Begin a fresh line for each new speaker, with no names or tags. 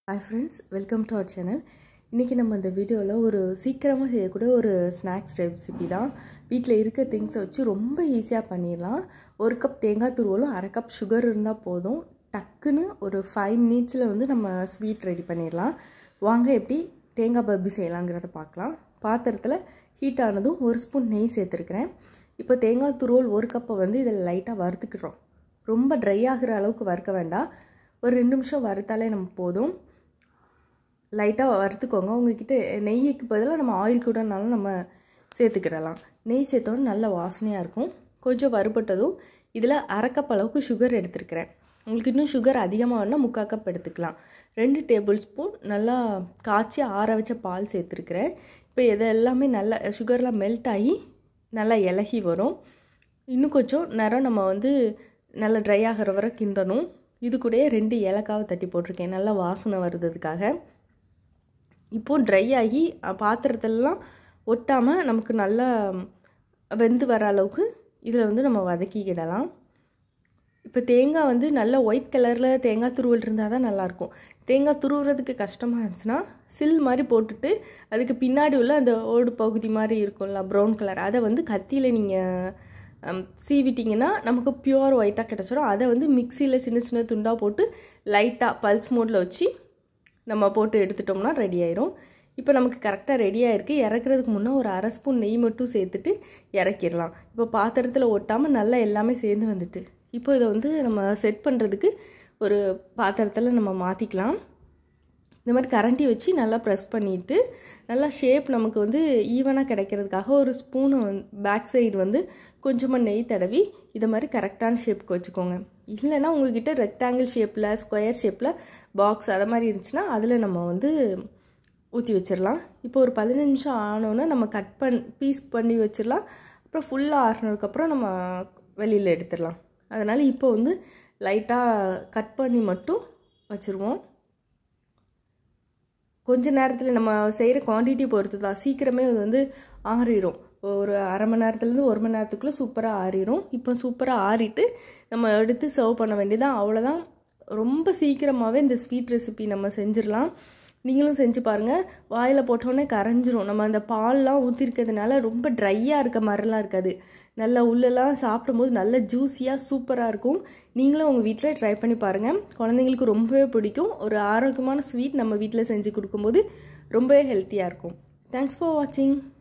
hi friends welcome to our channel இன்றைக்கி நம்ம இந்த வீடியோவில் ஒரு சீக்கிரமாக செய்யக்கூடிய ஒரு ஸ்நாக்ஸ் ரெசிபி தான் வீட்டில் இருக்க திங்ஸை வச்சு ரொம்ப ஈஸியாக பண்ணிடலாம் ஒரு கப் தேங்காய் துருவலும் அரை கப் சுகர் இருந்தால் போதும் டக்குன்னு ஒரு ஃபைவ் மினிட்ஸில் வந்து நம்ம ஸ்வீட் ரெடி பண்ணிடலாம் வாங்க எப்படி தேங்காய் பர்பி செய்யலாங்கிறத பார்க்கலாம் பாத்திரத்தில் ஹீட் ஆனதும் ஒரு ஸ்பூன் நெய் சேர்த்துருக்குறேன் இப்போ தேங்காய் துருவல் ஒரு கப்பை வந்து இதில் லைட்டாக வறுத்துக்கிறோம் ரொம்ப ட்ரை ஆகிற அளவுக்கு வறுக்க வேண்டாம் ஒரு ரெண்டு நிமிஷம் வறுத்தாலே நம்ம போதும் லைட்டாக வறுத்துக்கோங்க உங்ககிட்ட நெய்க்கு பதிலாக நம்ம ஆயில் கூடனாலும் நம்ம சேர்த்துக்கிடலாம் நெய் சேர்த்தோன்னு நல்ல வாசனையாக இருக்கும் கொஞ்சம் வறுபட்டதும் இதில் அரை கப் அளவுக்கு சுகர் எடுத்துருக்கிறேன் உங்களுக்கு இன்னும் சுகர் அதிகமாக வேணால் முக்கால் கப் எடுத்துக்கலாம் ரெண்டு டேபிள் ஸ்பூன் நல்லா காய்ச்சி ஆற வச்ச பால் சேர்த்துருக்குறேன் இப்போ இது எல்லாமே நல்லா சுகர்லாம் மெல்ட் ஆகி நல்லா இலகி வரும் இன்னும் கொஞ்சம் நேரம் நம்ம வந்து நல்லா ட்ரை ஆகிற வரை கிண்டணும் இது கூடயே ரெண்டு ஏலக்காவை தட்டி போட்டிருக்கேன் நல்லா வாசனை வருதுக்காக இப்போது ட்ரை ஆகி பாத்திரத்திலலாம் ஒட்டாமல் நமக்கு நல்லா வெந்து வர அளவுக்கு இதில் வந்து நம்ம வதக்கிக்கிடலாம் இப்போ தேங்காய் வந்து நல்ல ஒயிட் கலரில் தேங்காய் துருவல் இருந்தால் தான் நல்லாயிருக்கும் தேங்காய் துருவுறதுக்கு கஷ்டமாக இருந்துச்சுன்னா சில் மாதிரி போட்டுட்டு அதுக்கு பின்னாடி உள்ள அந்த ஓடு பகுதி மாதிரி இருக்கும்ல ப்ரௌன் கலர் அதை வந்து கத்தியில் நீங்கள் சீவிட்டிங்கன்னா நமக்கு பியூர் ஒயிட்டாக கிடச்சிடும் அதை வந்து மிக்சியில் சின்ன சின்ன துண்டாக போட்டு லைட்டாக பல்ஸ் மோடில் வச்சு நம்ம போட்டு எடுத்துட்டோம்னா ரெடி ஆயிரும் இப்போ நமக்கு கரெக்டாக ரெடி ஆகிருக்கு இறக்குறதுக்கு முன்னே ஒரு அரை ஸ்பூன் நெய் மட்டும் சேர்த்துட்டு இறக்கிடலாம் இப்போ பாத்திரத்தில் ஒட்டாமல் நல்லா எல்லாமே சேர்ந்து வந்துட்டு இப்போ இதை வந்து நம்ம செட் பண்ணுறதுக்கு ஒரு பாத்திரத்தில் நம்ம மாற்றிக்கலாம் இந்த மாதிரி கரண்டி வச்சு நல்லா ப்ரெஸ் பண்ணிவிட்டு நல்லா ஷேப் நமக்கு வந்து ஈவனாக கிடைக்கிறதுக்காக ஒரு ஸ்பூனு வந்து பேக் சைடு வந்து கொஞ்சமாக நெய் தடவி இதை மாதிரி கரெக்டான ஷேப்புக்கு வச்சுக்கோங்க இல்லைன்னா உங்ககிட்ட ரெக்டாங்கிள் ஷேப்பில் ஸ்கொயர் ஷேப்பில் பாக்ஸ் அதை மாதிரி இருந்துச்சுன்னா அதில் நம்ம வந்து ஊற்றி வச்சிடலாம் இப்போ ஒரு பதினஞ்சு நிமிஷம் ஆனோன்னே நம்ம கட் பண் பீஸ் பண்ணி வச்சிடலாம் அப்புறம் ஃபுல்லாக ஆறினதுக்கப்புறம் நம்ம வெளியில் எடுத்துடலாம் அதனால் இப்போ வந்து லைட்டாக கட் பண்ணி மட்டும் வச்சுருவோம் கொஞ்ச நேரத்தில் நம்ம செய்கிற குவான்டிட்டி பொறுத்து தான் சீக்கிரமே அது வந்து ஆறிடும் ஒரு அரை மணி நேரத்துலேருந்து ஒரு மணி நேரத்துக்குள்ளே சூப்பராக ஆறிடும் இப்போ சூப்பராக ஆறிட்டு நம்ம எடுத்து சர்வ் பண்ண வேண்டியதான் அவ்வளோதான் ரொம்ப சீக்கிரமாகவே இந்த ஸ்வீட் ரெசிபி நம்ம செஞ்சிடலாம் நீங்களும் செஞ்சு பாருங்கள் வாயில் போட்டோன்னே கரைஞ்சிரும் நம்ம அந்த பால்லாம் ஊற்றிருக்கிறதுனால ரொம்ப ட்ரையாக இருக்க மாதிரிலாம் இருக்காது நல்லா உள்ளெல்லாம் சாப்பிடும்போது நல்ல ஜூஸியாக சூப்பராக இருக்கும் நீங்களும் உங்கள் வீட்டில் ட்ரை பண்ணி பாருங்கள் குழந்தைங்களுக்கு ரொம்பவே பிடிக்கும் ஒரு ஆரோக்கியமான ஸ்வீட் நம்ம வீட்டில் செஞ்சு கொடுக்கும்போது ரொம்பவே ஹெல்த்தியாக இருக்கும் தேங்க்ஸ் ஃபார் வாட்சிங்